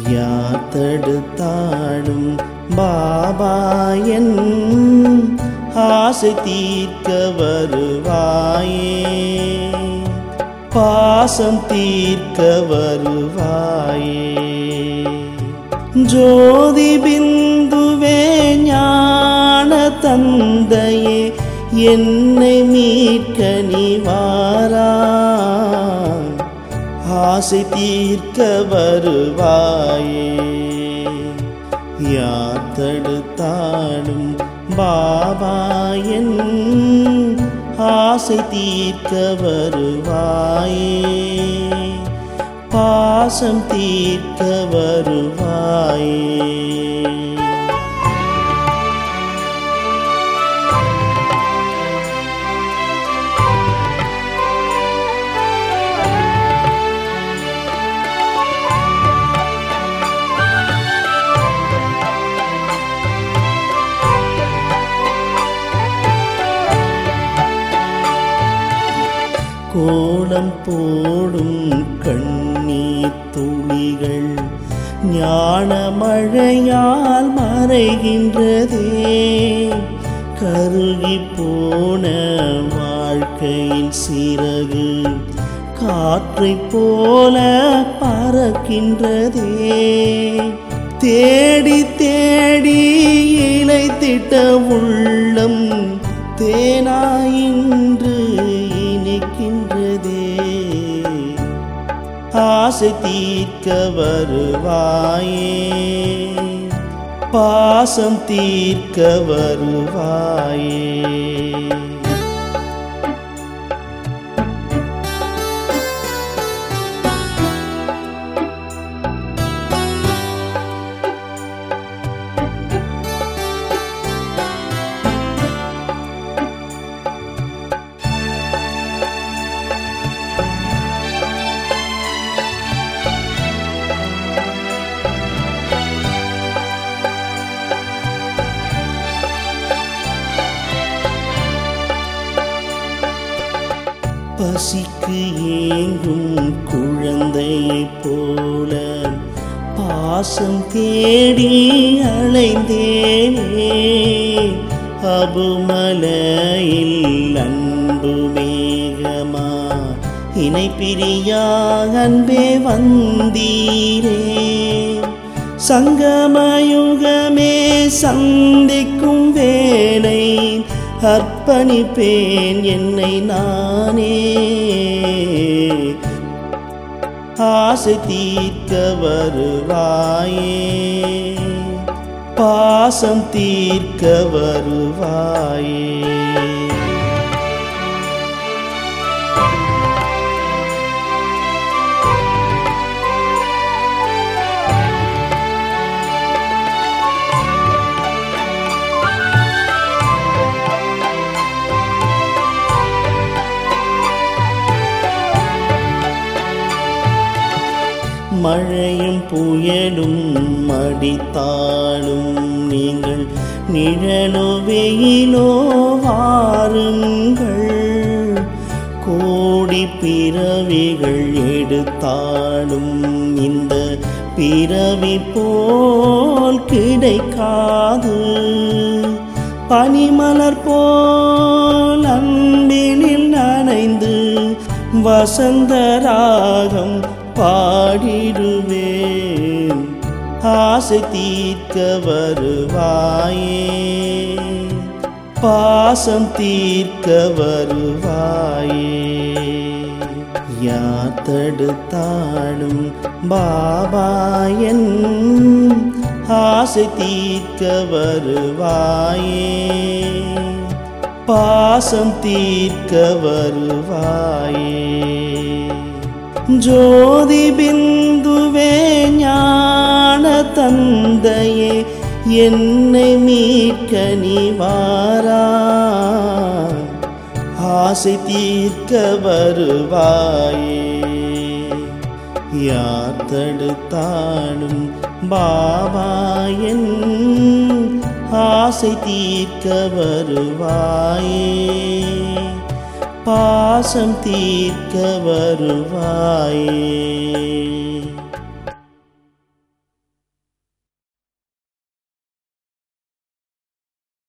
யார் தடுத்தாடும் பாபாயன் ஆசை தீர்க்க வருவாயே பாசம் தீர்க்க வருவாயே ஜோதி பிந்துவே ஞான தந்தையே என்னை மீட்க நீ வாரா ஆசை தீர்க்க வருவாயே யார் தடுத்தாடும் பாபாயன் ஆசை தீர்க்க வருவாயே பாசம் தீர்க்க வருவாயே கோலம் போடும் கண்ணீர் துளிகள் ஞான மழையால் மறைகின்றதே கருகி போன வாழ்க்கையின் சிறகு காற்றைப் போல பறக்கின்றதே தேடி தேடி இழைத்திட்ட உள்ளம் தேனாயின்று இனிக்கின்றதே ஆசை தீர்க்க வருவாயே பாசம் தீர்க்க வருவாயே பசிக்கு ஏங்கும் குழந்தையைப் போல பாசம் தேடி அலைந்தேனே அபுமலையில் அன்பு மேகமா இணை பிரியா அன்பே வந்தீரே சங்கமயுகமே சந்திக்கும் வேலை அர்ப்பணிப்பேன் என்னை நானே ஆசை தீர்க்க வருவாயே பாசம் தீர்க்க வருவாயே மழையும் புயலும் மடித்தாலும் நீங்கள் நிழலோ வெயிலோ வாருங்கள் கோடி பிறவிகள் எடுத்தாலும் இந்த பிறவி போல் கிடைக்காது பனிமலர் போல் அன்பினில் நனைந்து வசந்த ராகம் பாடிடுவேன் ஆசை தீர்க்க வருவாயே பாசம் தீர்க்க வருவாயே யார் தடுத்தாடும் பாபாயன் ஆசை தீர்க்க வருவாயே பாசம் தீர்க்க வருவாயே ஜோதி பிந்துவே ஞான தந்தையே என்னை மீட்க நீ வாரா ஆசை தீர்க்க வருவாயே யார் தடுத்தாடும் பாபாயன் ஆசை தீர்க்க வருவாயே பாசம் தீர்க்க வருவாயே